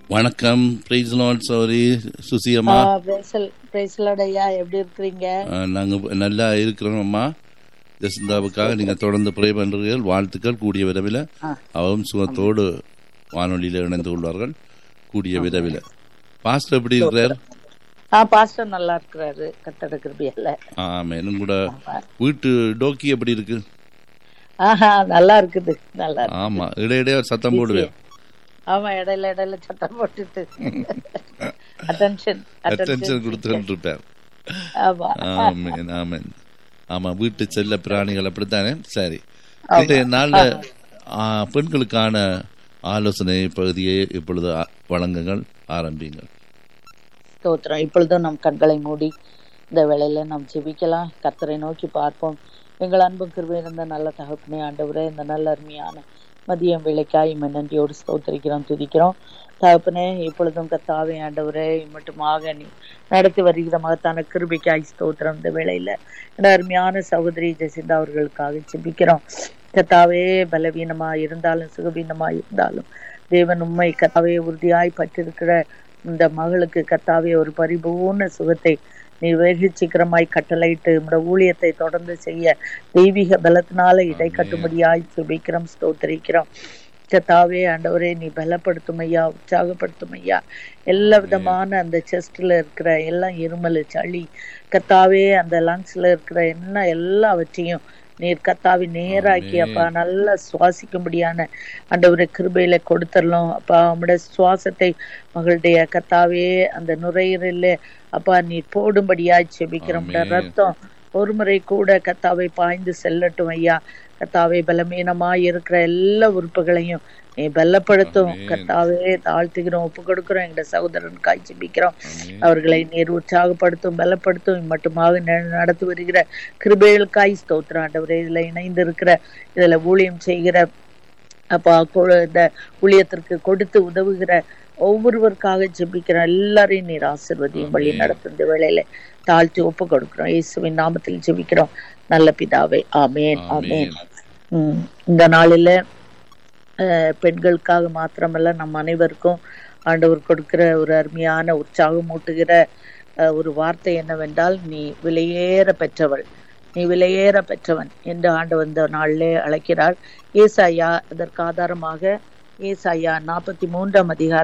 வணக்கம் price Lord சௌரி சுசி அம்மா பிரேசலோட ஐயா எப்படி இருக்கிறீங்க அஹ், நாங்க நல்லா இருக்கிறோம் அம்மா ஜெசிந்தாவுக்காக நீங்க தொடர்ந்து ப்ரே பண்றீர்கள் வாழ்த்துக்கள் கூடிய விரைவில் ஆ. அவரும் சுகத்தோடு வானொலியில் இணைந்து கொள்வார்கள் கூடிய விரைவில் பாஸ்டர் எப்படி இருக்கிறார் ஆ பாஸ்டர் நல்லா இருக்கிறாரு கத்தட கிருபியல்ல ஆமா இன்னும் கூட வீட்டு டோக்கி எப்படி இருக்கு ஆஹா நல்லா இருக்குது நல்லா இருக்கு ஆமா இடையிடையே சத்தம் போடுவேன் ஆமா இடையில இடையில சத்தம் போட்டுட்டு அட்டென்ஷன் அட்டென்ஷன் கொடுத்துட்டு இருப்பார் ஆமா ஆமேன் ஆமேன் ஆமா வீட்டு செல்ல பிராணிகள் அப்படித்தானே சரி இன்றைய நாள்ல ஆ, பெண்களுக்கான ஆலோசனை பகுதியை இப்பொழுது ஆ- வழங்குங்கள் ஆரம்பிங்கள் ஸ்தோத்திரம் இப்பொழுதும் நம் கண்களை மூடி இந்த வேளையில நாம் ஜெபிக்கலாம் கர்த்தரை நோக்கி பார்ப்போம் எங்கள் அன்பு கிருபை இருந்த நல்ல தகப்பனே ஆண்டவரே இந்த நல்ல அருமையான மதியம் வேலைக்காய் இம்மை நன்றியோடு ஸ்தோத்திரிக்கிறோம் துதிக்கிறோம் தகப்பனே இப்பொழுதும் கத்தாவே ஆண்டவரே மட்டுமாக நீ நடத்தி வருகிற மகத்தான கிருபைக்காய் ஸ்தோத்திரம் இந்த வேளையில இந்த அருமையான சகோதரி ஜெசிந்தா அவர்களுக்காக ஜெபிக்கிறோம் கத்தாவே பலவீனமா இருந்தாலும் சுகவீனமா இருந்தாலும் தேவன் உண்மை கத்தாவே உறுதியாய் பற்றிருக்கிற இந்த மகளுக்கு கத்தாவே ஒரு பரிபூர்ண சுகத்தை நீ வெகு சீக்கிரமாய் கட்டளையிட்டு உம்முடைய ஊழியத்தை தொடர்ந்து செய்ய தெய்வீக பலத்தினால இடை கட்டும்படியாய் சுபிக்கிறோம் ஸ்தோத்திரிக்கிறோம் கத்தாவே ஆண்டவரே நீ பலப்படுத்தும் ஐயா உற்சாகப்படுத்தும் ஐயா எல்லா விதமான அந்த செஸ்ட்ல இருக்கிற எல்லாம் இருமல் சளி கத்தாவே அந்த லங்ஸ்ல இருக்கிற என்ன எல்லாவற்றையும் நீர் கத்தாவி நேராக்கி அப்பா நல்லா சுவாசிக்கும்படியான ஆண்டவரை கிருபையில கொடுத்துடலாம் அப்பா உம்முடைய சுவாசத்தை மகளுடைய கத்தாவே அந்த நுரையீரல்ல அப்பா நீர் போடும்படியாய் செபிக்கிறோம் உம்முடைய ஆமென். ரத்தம் ஒரு முறை கூட கத்தாவை பாய்ந்து செல்லட்டும் ஐயா கத்தாவை பலமீனமாய் இருக்கிற எல்லா உறுப்புகளையும் நீ பலப்படுத்தும் ஆமென். கத்தாவே தாழ்த்துகிறோம் ஒப்பு கொடுக்கிறோம் எங்க சகோதரன் காய் ஜெபிக்கிறோம் ஆமென். அவர்களை நீர் உற்சாகப்படுத்தும் பலப்படுத்தும் மட்டுமாக ந- நடத்தி வருகிற கிருபைகளுக்காய் ஸ்தோத்திரம் ஆண்டவரே இதுல இணைந்து இருக்கிற இதுல ஊழியம் செய்கிற அப்பா கொ- இந்த ஊழியத்திற்கு கொடுத்து உதவுகிற ஒவ்வொருவருக்காக ஜெபிக்கிற எல்லாரையும் நீர் ஆசிர்வதியும் வழி நடத்தும் இந்த வேளையில தாழ்த்தி ஒப்பு கொடுக்கிறோம் இயேசுவின் நாமத்தில் ஜெபிக்கிறோம் நல்ல பிதாவே ஆமேன் ஆமேன் ஆமென். உம் இந்த நாளில அஹ், பெண்களுக்காக மாத்திரமல்ல நம் அனைவருக்கும் ஆண்டவர் கொடுக்கிற ஒரு அருமையான உற்சாகமூட்டுகிற அஹ், ஒரு வார்த்தை என்னவென்றால் நீ விலையேற பெற்றவள் நீ விலையேற பெற்றவன் என்று ஆண்டவர் இந்த நாளிலே அழைக்கிறார் ஏசாயா அதற்கு ஆதாரமாக ஏசாயா நாற்பத்தி மூன்றாம் அதிகாரம்